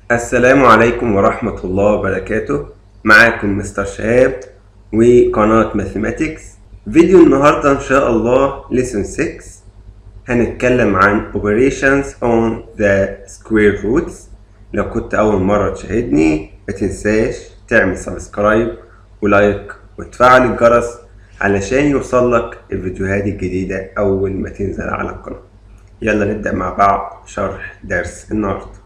السلام عليكم ورحمة الله وبركاته معاكم مستر شهاب وقناة ماثيماتكس فيديو النهاردة إن شاء الله lesson 6 هنتكلم عن operations on the square roots لو كنت أول مرة تشاهدني متنساش تعمل سبسكرايب ولايك وتفعل الجرس علشان يوصلك الفيديوهات الجديدة أول ما تنزل على القناة يلا نبدأ مع بعض شرح درس النهارده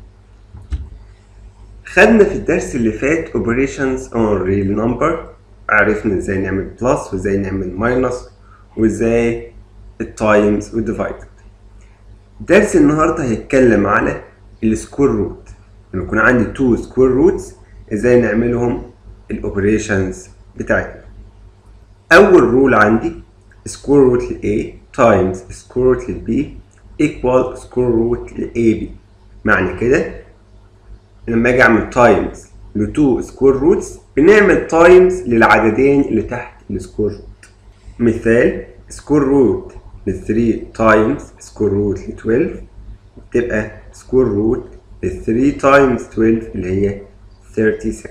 خدنا في الدرس اللي فات operations on real number عرفنا ازاي نعمل plus وازاي نعمل minus وازاي التايمز والديفايدد درس النهارده هيتكلم على السكوير روت لما يكون عندي تو سكوير روتس ازاي نعملهم الاوبريشنز بتاعتنا اول رول عندي سكوير روت ل A تايمز سكوير روت ل B equal سكوير روت ل AB معنى كده لما اجي اعمل تايمز ل 2 سكوير روتس بنعمل تايمز للعددين اللي تحت السكوير روت مثال سكوير روت ل 3 تايمز سكوير روت ل 12 تبقى سكوير روت ل 3 تايمز 12 اللي هي 36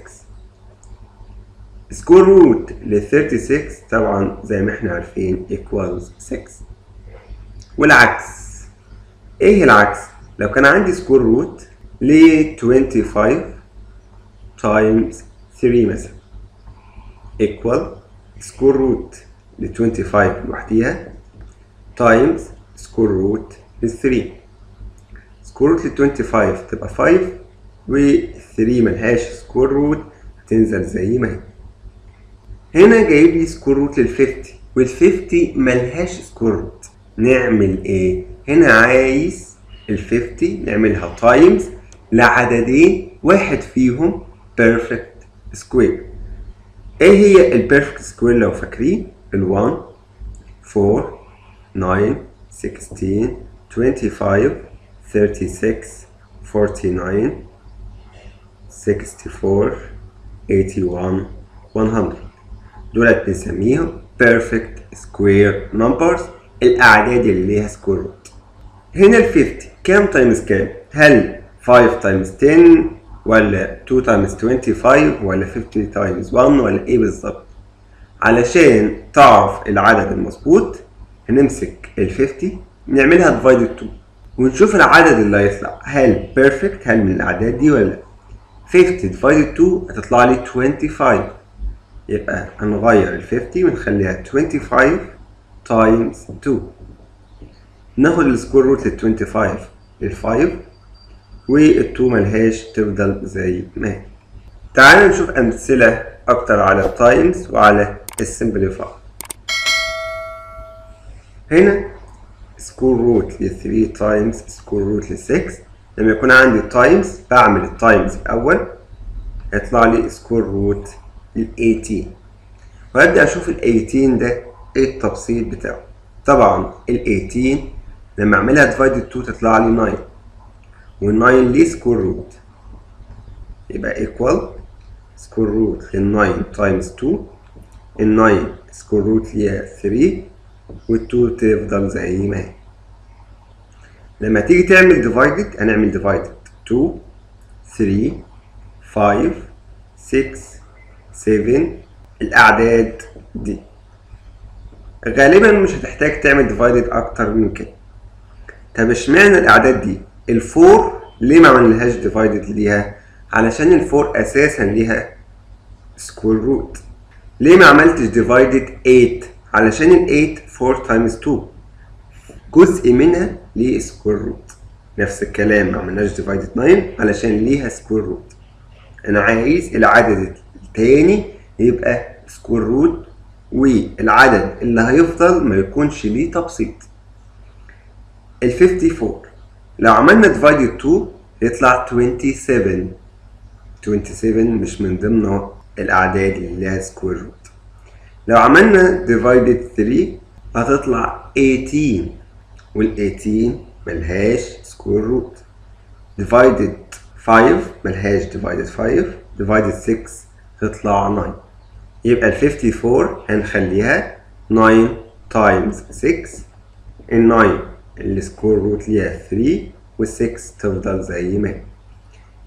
سكوير روت ل 36 طبعا زي ما احنا عارفين equals 6 والعكس ايه العكس لو كان عندي سكوير روت ل 25 times 3 مثلا equal square root ل 25 لوحديها times square root ل 3 square root ل 25 تبقى 5 و 3 ملهاش square root هتنزل زي ما هي هنا جايب لي square root لل 50 وال 50 ملهاش square root نعمل ايه؟ هنا عايز ال 50 نعملها times لعددين واحد فيهم perfect square ايه هي ال perfect square لو فاكرين ال 1 4 9 16 25 36 49 64 81 100 دولت بنسميهم perfect square numbers الأعداد اللي ليها سكوير روت هنا ال 50 كام تايمز كام؟ هل 5 تايمز 10 ولا 2 تايمز 25 ولا 50 تايمز 1 ولا ايه بالظبط علشان تعرف العدد المظبوط هنمسك ال 50 نعملها ديفايدد 2 ونشوف العدد اللي هيطلع هل بيرفكت هل من الاعداد دي ولا لا 50 ديفايدد 2 هتطلع لي 25 يبقى هنغير ال 50 ونخليها 25 تايمز 2 ناخد السكوير روت لل 25 لل 5 وال2 ملهاش تفضل زي ما هي تعالوا نشوف أمثلة أكتر على التايمز وعلى السمبليفاي هنا سكور روت ل 3 تايمز سكور روت ل 6 لما يكون عندي تايمز بعمل التايمز الأول هيطلع لي سكور روت ل 18 وهبدأ أشوف ال 18 ده إيه التبسيط بتاعه طبعا ال 18 لما أعملها ديفايدد 2 تطلع لي 9 وال9 ليه سكوير روت يبقى ايكوال سكوير روت لل 9 تايمز 2 ال 9 سكوير روت ليها 3 وال 2 تفضل زي ما هي لما تيجي تعمل ديفايدد هنعمل ديفايدد 2 3 5 6 7 الأعداد دي غالبا مش هتحتاج تعمل ديفايدد أكتر من كده طب اشمعنى الأعداد دي الفور ليه ما عملناهاش ديفايدد ليها علشان الفور اساسا ليها سكوير روت ليه ما عملتش ديفايدد 8 علشان ال 8 4 تايمز 2 جزء منها ليه سكوير روت نفس الكلام ما عملناش ديفايدد 9 علشان ليها سكوير روت انا عايز العدد التاني يبقى سكوير روت والعدد اللي هيفضل ما يكونش ليه تبسيط ال 54 لو عملنا ديفايدد 2 يطلع 27 27 مش من ضمن الأعداد اللي لها سكوير روت لو عملنا ديفايدد 3 هتطلع 18 وال 18 ملهاش سكوير روت ديفايدد 5 ملهاش ديفايدد 5 ديفايدد 6 تطلع 9 يبقى ال 54 هنخليها 9 تايمز 6 ال 9 السكور روت ليها 3 وال6 تفضل زي ما هي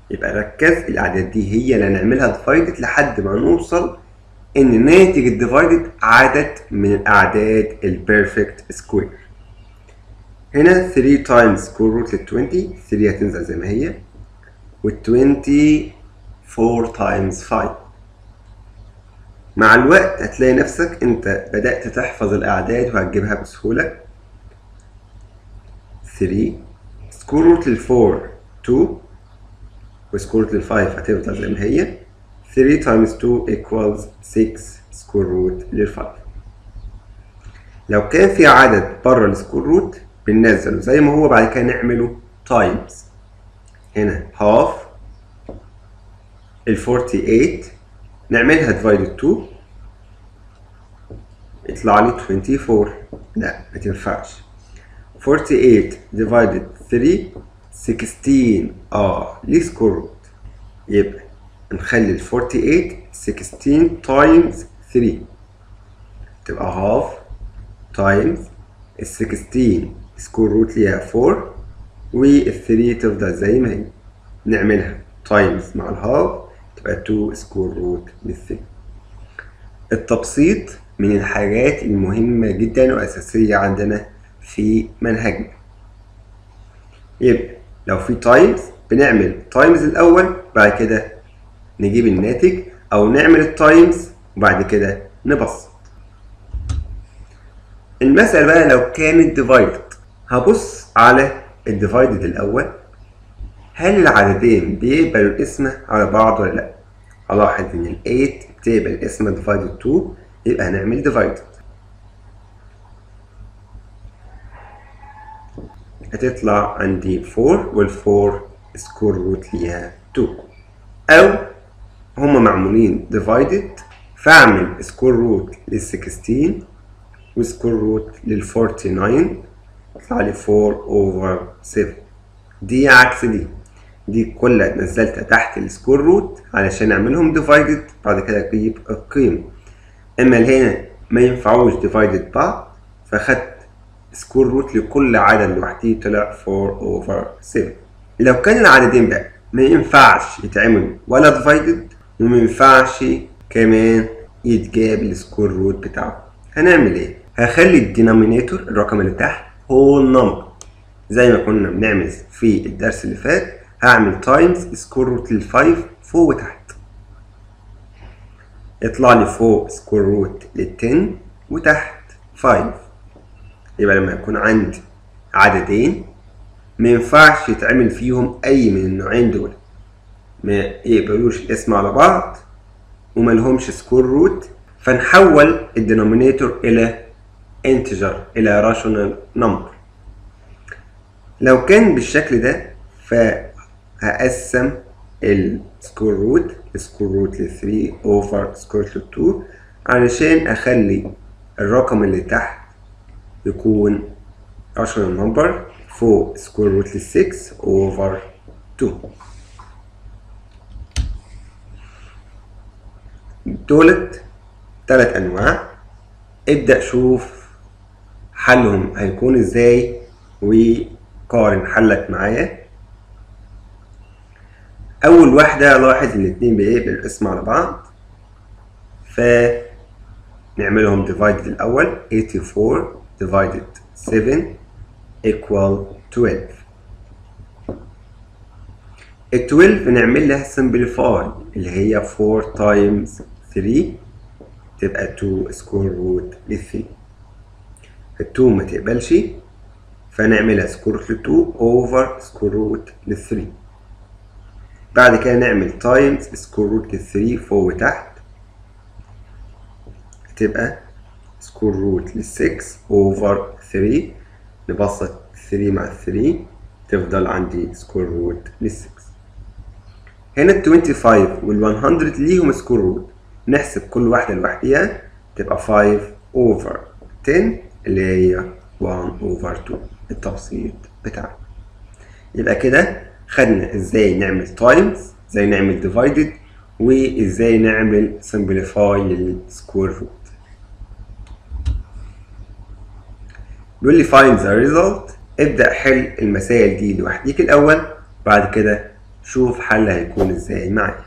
يبقى ركز الاعداد دي هي اللي هنعملها ديفايدد لحد ما نوصل ان ناتج الديفايدد عدد من الاعداد البيرفكت سكوير هنا 3 تايمز سكوير روت لل 20 3 هتنزل زي ما هي وال 20 4 تايمز 5 مع الوقت هتلاقي نفسك انت بدأت تحفظ الأعداد وهتجيبها بسهولة 3 سكوير روت لل 4 2 وسكوير روت لل 5 هتفضل زي ما هي 3 times 2 equals 6 سكوير روت لل 5 لو كان في عدد بره السكوير روت بننزله زي ما هو بعد كده نعمله times هنا half ال 48 نعملها divided 2 يطلع لي 24 لا ما تنفعش 48 divided 3 16 اه ليه سكوير روت يبقى نخلي ال 48 16 times 3 تبقى half times ال 16 سكوير روت ليها 4 وال 3 تفضل زي ما هي نعملها times مع الهاف تبقى 2 سكوير روت لل 3 التبسيط من الحاجات المهمة جدا وأساسية عندنا في منهجنا يبقى لو في تايمز بنعمل تايمز الأول بعد كده نجيب الناتج أو نعمل التايمز وبعد كده نبسط المسألة بقى لو كانت ديفايدد هبص على الديفايدد الأول هل العددين بيقبلوا القسمة على بعض ولا لأ؟ هلاحظ إن ال 8 بتقبل القسمة ديفايدد 2 يبقى هنعمل ديفايدد هتطلع عندي 4 وال 4 سكوير روت ليها 2 أو هما معمولين ديفايدد فأعمل سكوير روت لل 16 وسكوير روت لل 49 يطلع لي 4 اوفر 7 دي عكس دي دي كلها نزلتها تحت السكوير روت علشان اعملهم ديفايدد بعد كده اجيب القيمة اما اللي هنا ما ينفعوش ديفايدد بعض فخدت سكوير روت لكل عدد لوحده طلع 4 اوفر 7 لو كان العددين بقى ما ينفعش يتعملوا ولا ديفايدد وما ينفعش كمان يتجاب السكوير روت بتاعه هنعمل ايه هخلي الدينامينيتور الرقم اللي تحت هول نمبر زي ما كنا بنعمل في الدرس اللي فات هعمل تايمز سكوير روت لل 5 فوق وتحت يطلع لي فوق سكوير روت لل 10 وتحت 5 يبقى لما يكون عندي عددين ما ينفعش يتعمل فيهم اي من النوعين دول ما يقبلوش الاسم على بعض وما لهمش سكوير روت فنحول الدينومينيتور الى انتجر الى راشونال نمبر لو كان بالشكل ده فهقسم السكوير روت سكوير روت ل 3 اوفر سكوير روت 2 علشان اخلي الرقم اللي تحت يكون راشونال نمبر فوق سكوير روت ل 6 اوفر 2 دولت تلات انواع ابدأ شوف حلهم هيكون ازاي وقارن حلك معايا اول واحدة لاحظ ان الاتنين بيقبل الاسم على بعض ف نعملهم divided الاول 84 divided 7 equal 12 ال 12 نعمل لها simplify اللي هي 4 times 3 تبقى 2 سكوير روت لل 3 ال 2 ما تقبلش فنعملها سكوير روت ل 2 اوفر سكوير روت لل 3 بعد كده نعمل تايمز سكوير روت لل 3 فوق وتحت تبقى سكوير روت لل 6 اوفر 3 نبسط 3 مع 3 تفضل عندي سكوير روت لل 6 هنا ال 25 وال 100 ليهم سكوير روت نحسب كل واحدة لوحديها تبقى 5 over 10 اللي هي 1 over 2 التبسيط بتاعنا يبقى كده خدنا ازاي نعمل تايمز ازاي نعمل ديفايدد وازاي نعمل سمبليفاي للسكوير روت بيقول لي find the result ابدأ حل المسائل دي لوحديك الأول بعد كده شوف حل هيكون ازاي معايا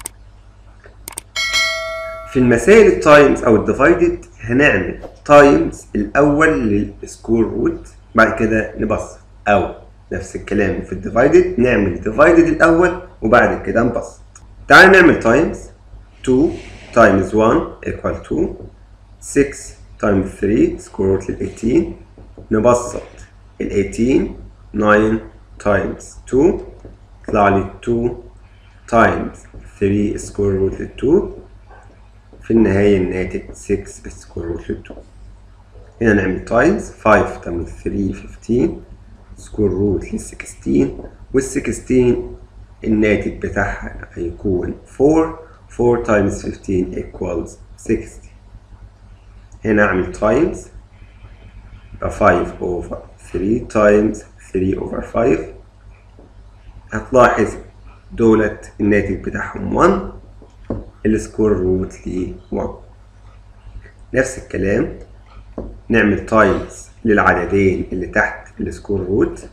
في المسائل التايمز او الديفايدد هنعمل تايمز الاول للسكور روت بعد كده نبسط او نفس الكلام في الديفايدد نعمل ديفايدد الاول وبعد كده نبسط تعال نعمل تايمز 2 times 1 equal 2 6 times 3 سكور روت لل 18 نبسط ال 18 9 times 2 يطلع لي 2 times 3 سكور روت لل 2 في النهاية الناتج 6 سكور روت لل 2 هنا نعمل تايمز 5 times 3 15 سكور روت لل 16 وال 16 الناتج بتاعها هيكون 4 4 times 15 equals 60 هنا أعمل times يبقى 5 over 3 times 3 over 5 هتلاحظ دولت الناتج بتاعهم 1 السكور روت ل 1 نفس الكلام نعمل تايمز للعددين اللي تحت السكور روت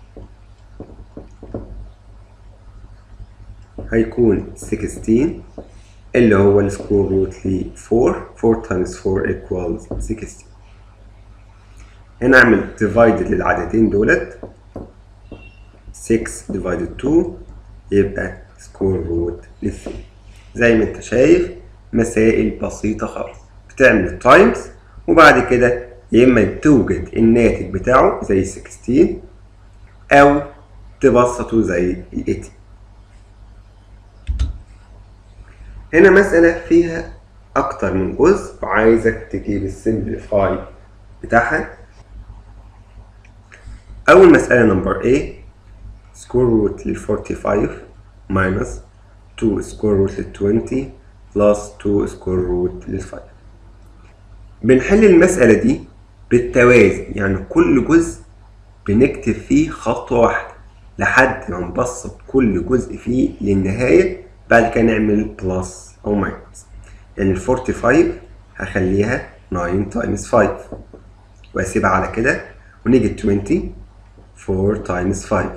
هيكون 16 اللي هو السكور روت ل 4 4 times 4 equals 16 هنا اعمل divided للعددين دولت 6 divided 2 يبقى سكور روت ل 3 زي ما انت شايف مسائل بسيطة خالص بتعمل تايمز وبعد كده يا اما توجد الناتج بتاعه زي 16 او تبسطه زي 80 هنا مسألة فيها أكتر من جزء وعايزك تجيب السمبليفاي بتاعها أول مسألة نمبر A سكور روت لل 45 minus 2 سكور روت لل 20 بلس 2 سكور روت لل 5 بنحل المسألة دي بالتوازي يعني كل جزء بنكتب فيه خطوة واحدة لحد ما نبسط كل جزء فيه للنهاية بعد كده نعمل بلس أو ماينس يعني ال 45 هخليها 9 تايمز 5 وأسيبها على كده ونيجي 20 4 تايمز 5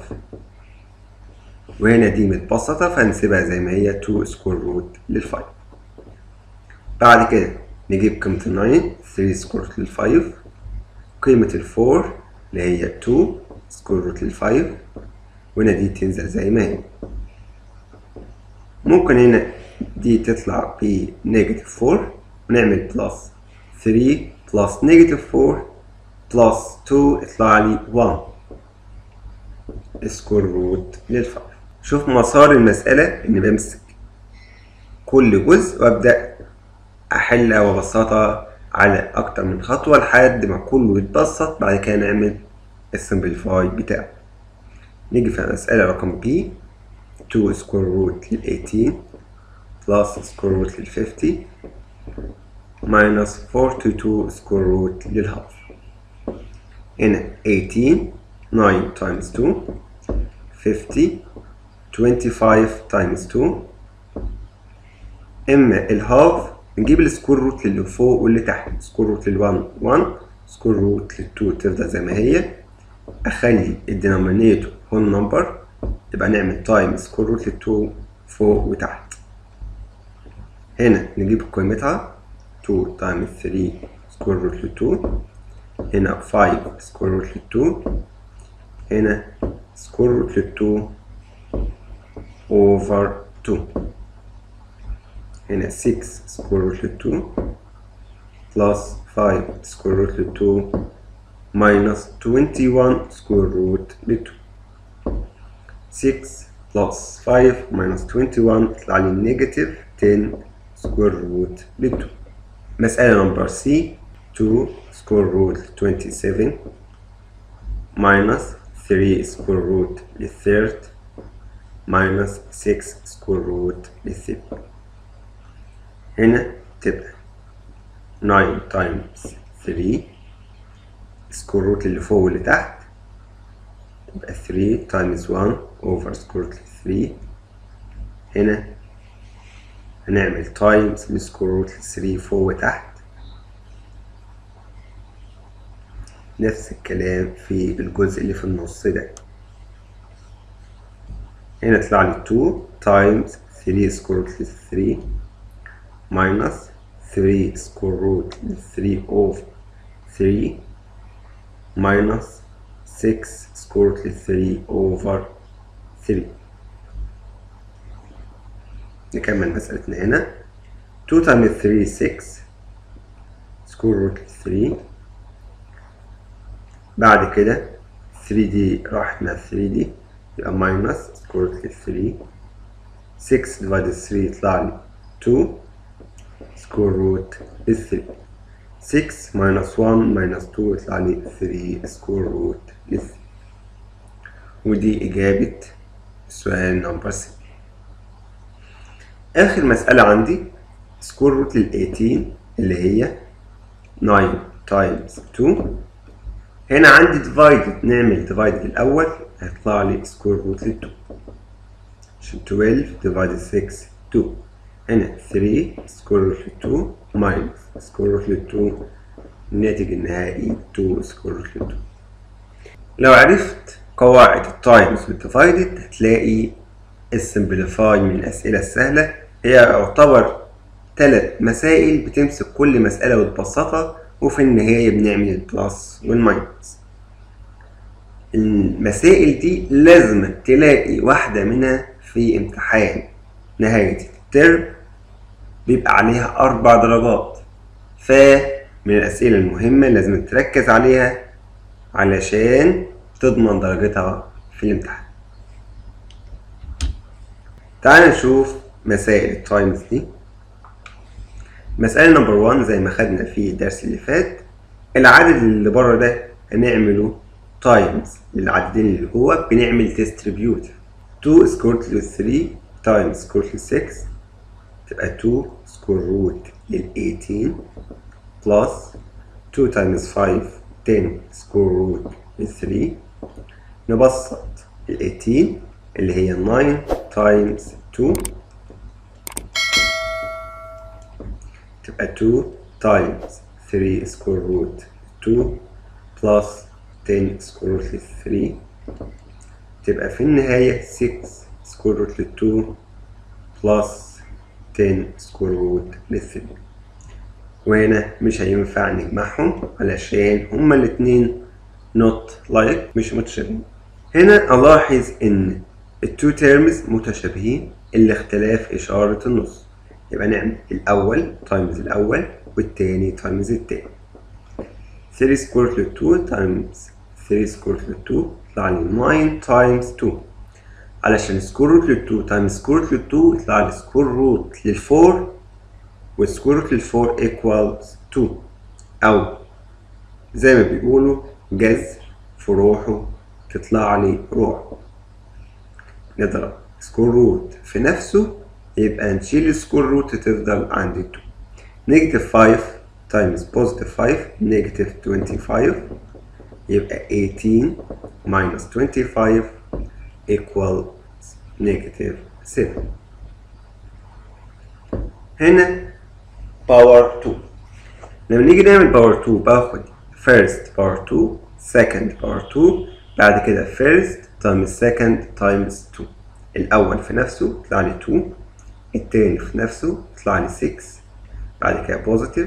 وهنا دي متبسطة فهنسيبها زي ما هي 2 سكور روت لل 5 بعد كده نجيب قيمة ال 9 3 سكور روت لل 5 قيمة ال 4 اللي هي 2 سكور روت لل 5 وهنا دي تنزل زي ما هي ممكن هنا دي تطلع ب نيجاتيف 4 ونعمل بلس 3 بلس نيجاتيف 4 بلس 2 يطلع لي 1 سكور روت لل 5 شوف مسار المسألة إني بمسك كل جزء وأبدأ أحلها وأبسطها على أكتر من خطوة لحد ما كله يتبسط بعد كده نعمل السمبليفاي بتاعه نيجي في المسألة رقم B 2 سكوير روت لل 18 بلس سكوير روت لل 50 minus 42 سكوير روت للهاف هنا 18 9 times 2 50 25 times 2 اما الهاف نجيب السكوير روت للي فوق واللي تحت سكوير روت لل 1 1 سكوير روت لل 2 تفضل زي ما هي اخلي الدينومينيتور هون نمبر يبقى نعمل تايم سكوير روت لل 2 فوق وتحت هنا نجيب قيمتها 2 تايمز 3 سكوير روت لل 2 هنا 5 سكوير روت لل 2 هنا سكوير روت لل 2 over 2 هنا 6 سكوير روت لل 2 plus 5 سكوير روت لل 2 minus 21 سكوير روت لل 2 6 plus 5 minus 21 يطلع لي نيجاتيف 10 سكوير روت لل 2 مسألة نمبر سي 2 سكوير روت 27 minus 3 سكوير روت للثيرد minus 6 سكوير روت للثيرد هنا تبقى 9 times 3 سكوير روت اللي فوق واللي تحت تبقى 3 times 1 over سكوير روت 3 هنا هنعمل تايمز لسكوير روت 3 فوق وتحت نفس الكلام في الجزء اللي في النص ده هنا يطلع لي 2 تايمز 3 سكوير روت 3 minus 3 square root 3 of 3 minus 6 square root 3 over 3 نكمل مسألتنا هنا 2 times 3 6 square root 3 بعد كده 3 دي راحت مع 3 دي يبقى minus square root 3 6 divided 3 يطلع لي 2 square root 3 6 minus 1 minus 2 يطلع لي 3 square root 3 ودي إجابة سؤال نمبر 6 آخر مسألة عندي سكوير روت لل 18 اللي هي 9 times 2 هنا عندي divided نعمل divided الأول هيطلع لي سكوير روت لل 2 عشان 12 divided 6 2 هنا 3 سكوير روت لل 2 minus سكوير روت لل 2 الناتج النهائي 2 سكوير روت لل 2 لو عرفت قواعد التايمز والديفايدد هتلاقي السمبليفاي من الأسئلة السهلة هي يعتبر ثلاث مسائل بتمسك كل مسألة وتبسطها وفي النهاية بنعمل البلس والماينس المسائل دي لازم تلاقي واحدة منها في امتحان نهاية الترم بيبقى عليها أربع درجات فمن الأسئلة المهمة لازم تركز عليها علشان تضمن درجتها في الامتحان تعال نشوف مسائل التايمز دي مسألة نمبر 1 زي ما خدنا في الدرس اللي فات العدد اللي بره ده هنعمله تايمز للعددين اللي جوه بنعمل ديستريبيوت 2 سكوير روت 3 تايمز سكوير روت 6 تبقى 2 سكوير روت لل 18 بلس 2 تايمز 5 10 سكوير روت لل 3 نبسط ال 18 اللي هي 9 تايمز 2 تبقى 2 times 3 square root 2 plus 10 square root 3 تبقى في النهاية 6 square root 2 plus 10 square root 3 وهنا مش هينفع نجمعهم علشان هما الاتنين not like مش متشابهين هنا ألاحظ إن التو تيرمز متشابهين الاختلاف إشارة النص يبقى نعمل الأول تايمز الأول والتاني تايمز التاني 3 سكوير روت 2 تايمز 3 سكوير روت 2 يطلع لي 9 تايمز 2 علشان سكوير روت 2 تايمز سكوير روت 2 يطلع لي سكوير روت لل 4 والسكوير روت لل 4 ايكوالز 2 أو زي ما بيقولوا جذر في روحه تطلع لي روحه نضرب سكوير روت في نفسه يبقى نشيل السكوير روت تفضل عند 2 نيجاتيف 5 تايمز بوزيتيف 5 نيجاتيف 25 يبقى 18 minus 25 equals negative 7 هنا باور 2 لما نيجي نعمل باور 2 باخد first باور 2 second باور 2 بعد كده first times second times 2 الأول في نفسه يطلع لي 2 التاني في نفسه يطلع لي 6 بعد كده بوزيتيف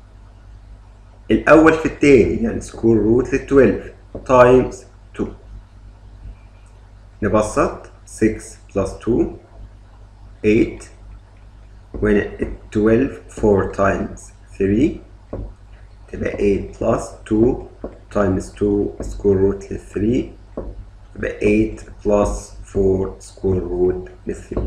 الأول في التاني يعني سكور روت لل 12 تايمز 2 نبسط 6 بلس 2 8 وهنا 12 4 تايمز 3 تبقى 8 بلس 2 تايمز 2 سكور روت لل 3 يبقى 8 بلس 4 سكور روت لل 3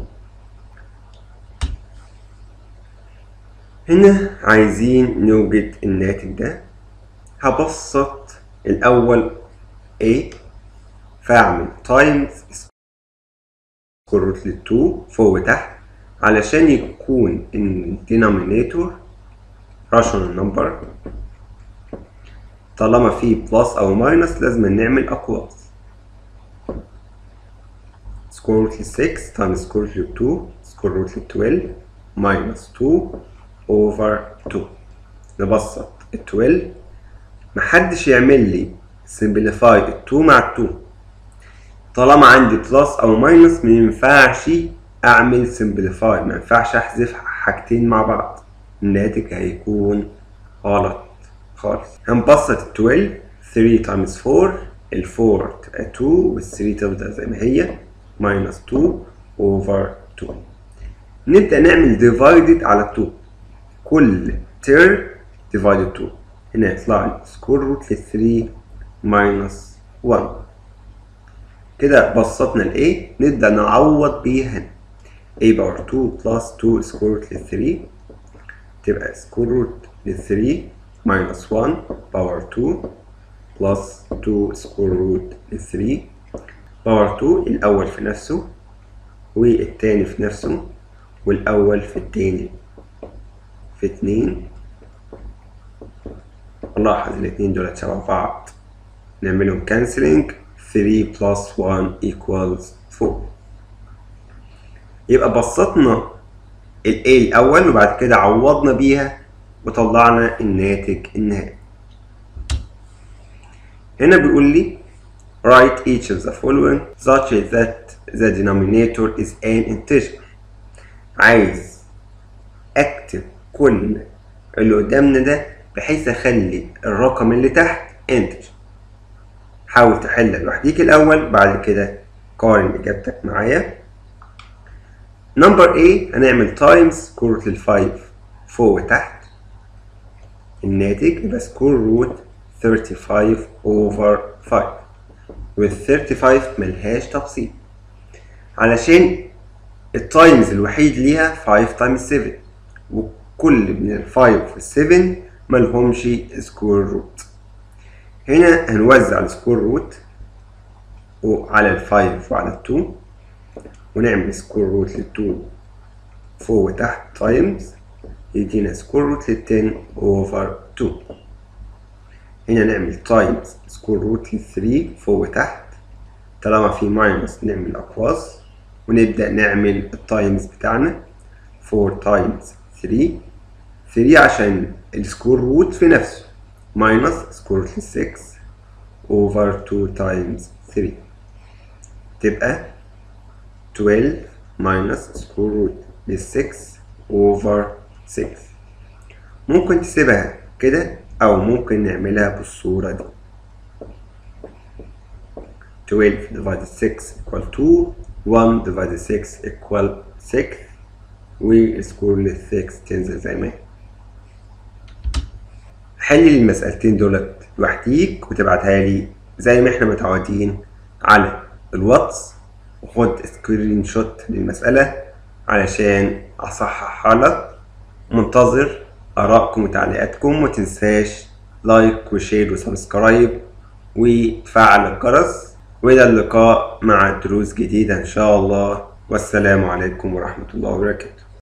هنا عايزين نوجد الناتج ده هبسط الأول A فأعمل تايمز سكوير روت لل 2 فوق وتحت علشان يكون الدينومينيتور راشونال نمبر طالما فيه بلس أو ماينس لازم نعمل أقواس سكوير روت لل 6 تايمز سكوير روت لل 2 سكوير روت لل 12 ماينس 2 اوفر 2 نبسط ال 12 محدش يعمل لي simplify ال 2 مع ال 2 طالما عندي بلس او ماينس ما ينفعش اعمل سمبليفاي ما ينفعش احذف حاجتين مع بعض الناتج هيكون غلط خالص هنبسط ال 12 3 تايمز 4 ال 4 تبقى 2 وال 3 تفضل زي ما هي minus 2 over 2 نبدأ نعمل divided على 2 كل term divided 2 هنا يطلع لي square root ل 3 minus 1 كده بسطنا ال A نبدأ نعوض بيها هنا A باور 2 plus 2 square root ل 3 تبقى square root ل 3 minus 1 باور 2 plus 2 square root ل 3 باور 2 الأول في نفسه والتاني في نفسه والأول في التاني في اتنين نلاحظ الاتنين دول شبه بعض نعملهم cancelling 3 plus 1 equals 4 يبقى بسطنا ال A الأول وبعد كده عوضنا بيها وطلعنا الناتج النهائي هنا بيقول لي write each of the following such that the denominator is an integer عايز اكتب كل اللي قدامنا ده بحيث اخلي الرقم اللي تحت integer حاول تحل لوحديك الاول بعد كده قارن اجابتك معايا نمبر A هنعمل تايمز كرة للفايف فوق وتحت الناتج يبقى سكور روت 35 over 5 وال 35 ملهاش تفصيل علشان التايمز الوحيد ليها 5 تايمز 7 وكل من ال 5 وال 7 ملهمش سكور روت هنا هنوزع السكور روت على ال 5 وعلى ال 2 ونعمل سكور روت لل 2 فوق وتحت تايمز يدينا سكور روت لل 10 اوفر 2 هنا نعمل تايمز سكور روت لل 3 فوق وتحت طالما في ماينس نعمل اقواس ونبدأ نعمل التايمز بتاعنا 4 تايمز 3 3 عشان السكور روت في نفسه ماينس سكور روت لل 6 اوفر 2 تايمز 3 تبقى 12 minus square root لل 6 over 6 ممكن تسيبها كده أو ممكن نعملها بالصورة دي 12 divided 6 equal 2 1 divided 6 equal 6 والسكور لل 6 تنزل زي ما هي حل المسألتين دولت لوحديك وتبعتها لي زي ما احنا متعودين على الواتس وخد سكرين شوت للمسألة علشان أصححها لك منتظر آرائكم وتعليقاتكم ومتنساش لايك وشير وسبسكرايب وتفعل الجرس وإلى اللقاء مع دروس جديدة إن شاء الله والسلام عليكم ورحمة الله وبركاته